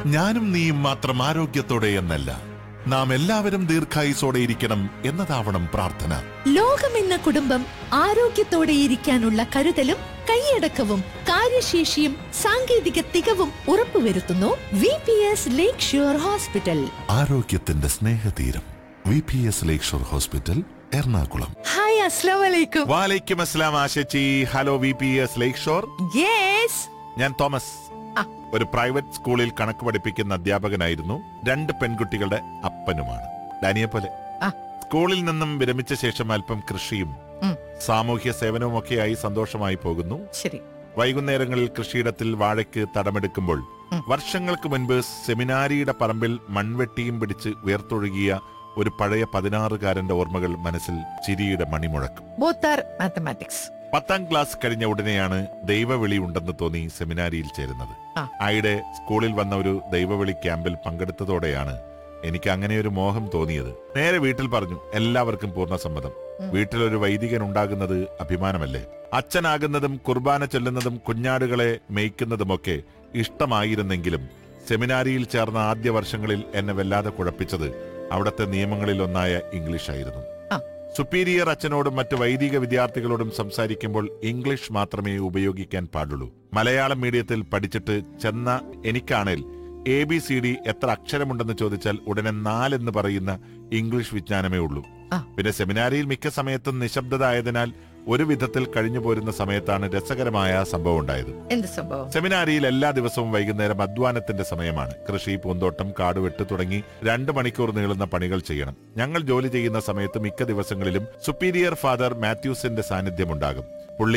ഞാനും നീയും മാത്രം ആരോഗ്യത്തോടെ എന്നല്ല നാം എല്ലാവരും ദീർഘായുസോടെ ഇരിക്കണം എന്നതാവണം പ്രാർത്ഥന ലോകമെന്ന കുടുംബം ആരോഗ്യത്തോടെ ഇരിക്കാനുള്ള കരുതലും കൈയടക്കവും കാര്യശേഷിയും സാങ്കേതിക തികവും ഉറപ്പുവരുത്തുന്നു V P S Lakeshore hospital ആരോഗ്യത്തിന്റെ സ്നേഹതീരം V P S Lakeshore hospital Ernakulam hi അസ്ലാം വലൈക്കും വാലൈക്കും അസ്ലാം ആശച്ചി hello V P S Lakeshore yes ഞാൻ തോമസ് ഒരു പ്രൈവറ്റ് സ്കൂളിൽ കണക്ക് പഠിപ്പിക്കുന്ന അധ്യാപകനായിരുന്നു രണ്ട് പെൺകുട്ടികളുടെ അപ്പനുമാണ് ഡാനിയെ പോലെ ആ. സ്കൂളിൽ നിന്നും വിരമിച്ച ശേഷം അല്പം കൃഷിയും ഉം. സാമൂഹ്യ സേവനവും ഒക്കെയായി സന്തോഷമായി പോകുന്നു ശരി വൈകുന്നേരങ്ങളിൽ കൃഷിയിടത്തിൽ വാഴയ്ക്ക് തടമെടുക്കുമ്പോൾ ഉം. വർഷങ്ങൾക്ക് മുൻപ് സെമിനാരിയുടെ പറമ്പിൽ മൺവെട്ടിയും പിടിച്ച് ഉയർത്തൊഴുകിയ ഒരു പഴയ പതിനാറുകാരന്റെ ഓർമ്മകൾ മനസ്സിൽ ചിരിയുടെ മണിമുഴക്കും ബോത്താർ മാത്തമാറ്റിക്സ് പത്താം ക്ലാസ് കഴിഞ്ഞ ഉടനെയാണ് ദൈവവിളി ഉണ്ടെന്ന് തോന്നി സെമിനാരിയിൽ ചേരുന്നത് ആ. ആയിടെ സ്കൂളിൽ വന്ന ഒരു ദൈവവിളി ക്യാമ്പിൽ പങ്കെടുത്തതോടെയാണ് എനിക്ക് അങ്ങനെ ഒരു മോഹം തോന്നിയത് നേരെ വീട്ടിൽ പറഞ്ഞു എല്ലാവർക്കും പൂർണ്ണ സമ്മതം ഉം. വീട്ടിലൊരു വൈദികൻ ഉണ്ടാകുന്നത് അഭിമാനമല്ലേ അച്ഛനാകുന്നതും കുർബാന ചൊല്ലുന്നതും കുഞ്ഞാടുകളെ മേയ്ക്കുന്നതുമൊക്കെ ഇഷ്ടമായിരുന്നെങ്കിലും സെമിനാരിയിൽ ചേർന്ന ആദ്യ വർഷങ്ങളിൽ എന്നെ വല്ലാതെ കുഴപ്പിച്ചത് അവിടുത്തെ നിയമങ്ങളിൽ ഒന്നായ ഇംഗ്ലീഷ് ആയിരുന്നു ആ. സുപ്പീരിയർ അച്ഛനോടും മറ്റു വൈദിക വിദ്യാർത്ഥികളോടും സംസാരിക്കുമ്പോൾ ഇംഗ്ലീഷ് മാത്രമേ ഉപയോഗിക്കാൻ പാടുള്ളൂ മലയാളം മീഡിയത്തിൽ പഠിച്ചിട്ട് ചെന്ന എനിക്കാണേൽ എ ബി സി ഡി എത്ര അക്ഷരമുണ്ടെന്ന് ചോദിച്ചാൽ ഉടനെ നാലെന്ന് പറയുന്ന ഇംഗ്ലീഷ് വിജ്ഞാനമേ ഉള്ളൂ ആ. പിന്നെ സെമിനാരിയിൽ മിക്ക സമയത്തും നിശബ്ദത ആയതിനാൽ ഒരു വിധത്തിൽ കഴിഞ്ഞു പോരുന്ന സമയത്താണ് രസകരമായ ആ സംഭവം ഉണ്ടായത് എന്ത് സംഭവം സെമിനാരിയിൽ എല്ലാ ദിവസവും വൈകുന്നേരം അധ്വാനത്തിന്റെ സമയമാണ് കൃഷി പൂന്തോട്ടം കാടുവെട്ട് തുടങ്ങി രണ്ട് മണിക്കൂർ നീളുന്ന പണികൾ ചെയ്യണം ഞങ്ങൾ ജോലി ചെയ്യുന്ന സമയത്ത് മിക്ക ദിവസങ്ങളിലും സുപ്പീരിയർ ഫാദർ മാത്യൂസിന്റെ സാന്നിധ്യമുണ്ടാകും പുള്ളി